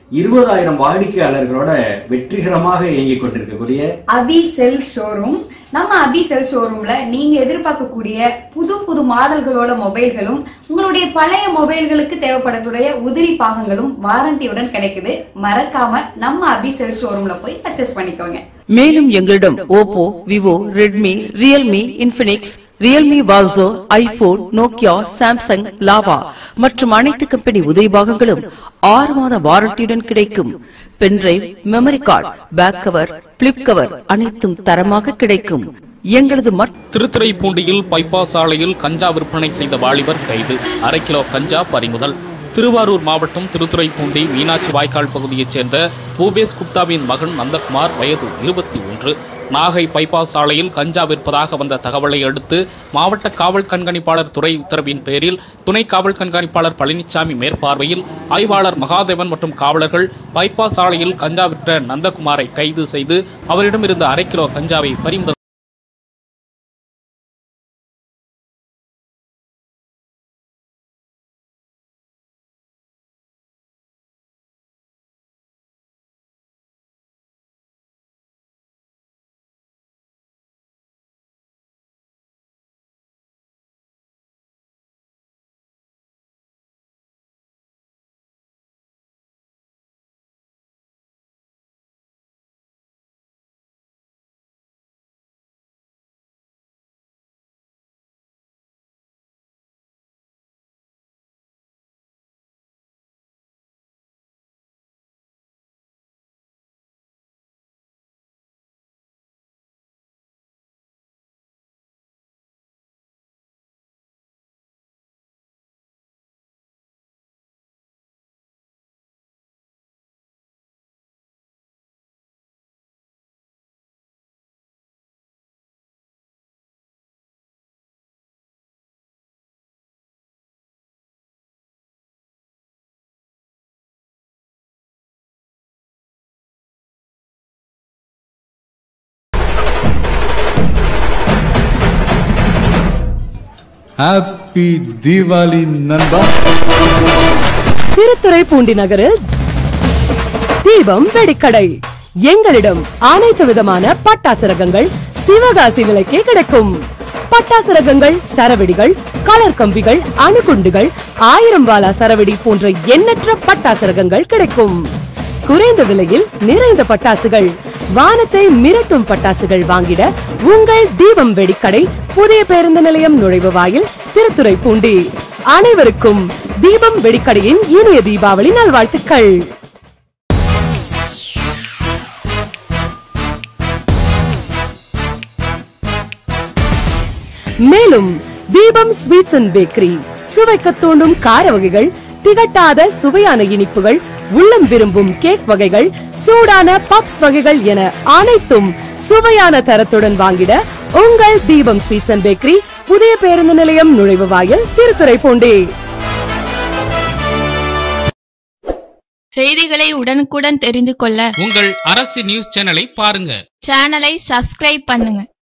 இருபதாயிரம் வாடிக்கையாளர்களோட வெற்றிகரமாக இயங்கிக் கொண்டிருக்கக்கூடிய அபி செல் ஷோரூம் நம்ம அபி செல் ஷோரூம்ல நீங்க எதிர்பார்க்கக்கூடிய புது புது மாடல்களோட மொபைல்களும் உங்களுடைய பழைய மொபைல்களுக்கு தேவைப்படக்கூடிய உதிரி பாகங்களும் வாரண்டியுடன் கிடைக்குது மறக்காம நம்ம அபி செல் ஷோரூம்ல போய் பர்ச்சேஸ் பண்ணிக்கோங்க மேலும் எங்களிடம் Oppo Vivo Redmi Realme Infinix Realme வால்சோ ஐபோன் நோக்கியா சாம்சங் லாவா மற்றும் அனைத்து கம்பெனி உதவி பாகங்களும் ஆறு மாத வாரண்டியுடன் கிடைக்கும் pen drive memory card back cover flip cover அனைத்தும் தரமாக கிடைக்கும் எங்களது மற்ற திருத்துறைப்பூண்டியில் பைபாஸ் சாலையில் கஞ்சா விற்பனை செய்த வாலிபர் கைது அரை கிலோ கஞ்சா பறிமுதல் திருவாரூர் மாவட்டம் திருத்துறைப்பூண்டி மீனாட்சி வாய்க்கால் பகுதியைச் சேர்ந்த பூபேஸ் குப்தாவின் மகன் நந்தகுமார் வயது இருபத்தி ஒன்று நாகை பைபாஸ் சாலையில் கஞ்சா விற்பதாக வந்த தகவலை அடுத்து மாவட்ட காவல் கண்காணிப்பாளர் துறை உத்தரவின் பேரில் துணை காவல் கண்காணிப்பாளர் பழனிசாமி மேற்பார்வையில் ஆய்வாளர் மகாதேவன் மற்றும் காவலர்கள் பைபாஸ் சாலையில் கஞ்சா விற்ற நந்தகுமாரை கைது செய்து அவரிடமிருந்த அரை கிலோ கஞ்சாவை பறிமுதல் ஹாப்பி தீபாவளி நண்பா திருத்துறைப்பூண்டி நகரில் தீபம் வெடிக்கடை எங்களிடம் அனைத்து விதமான பட்டாசு ரகங்கள் சிவகாசி விலைக்கே கிடைக்கும் பட்டாசு ரகங்கள் சரவெடிகள் கலர் கம்பிகள் அணுகுண்டுகள் ஆயிரம் வாலா சரவெடி போன்ற எண்ணற்ற பட்டாசு ரகங்கள் கிடைக்கும் குறைந்த விலையில் நிறைந்த பட்டாசுகள் வானத்தை மிரட்டும் பட்டாசுகள் வாங்கிட உங்கள் தீபம் வெடிக்கடை புதிய பேருந்து நிலையம் நுழைவு வாயில் திருத்துறைப்பூண்டி அனைவருக்கும் தீபம் வெடிக்கடையின் இனிய தீபாவளி நல்வாழ்த்துக்கள் மேலும் தீபம் ஸ்வீட்ஸ் அண்ட் பேக்கரி சுவைக்க தூண்டும் கார வகைகள் திகட்டாத சுவையான இனிப்புகள் உள்ளம் விரும்பும் கேக் வகைகள் சூடான பப்ஸ் வகைகள் என அனைத்தும் சுவையான தரத்துடன் வாங்கிட உங்கள் தீபம் ஸ்வீட்ஸ் அண்ட் பேக்கரி புதிய பேருந்து நிலையம் நுழைவு வாயில் திருத்துறைப்பூண்டி செய்திகளை உடனுக்குடன் தெரிந்து கொள்ள உங்கள் அரசு நியூஸ் சேனலை பாருங்க சேனலை சப்ஸ்கிரைப் பண்ணுங்க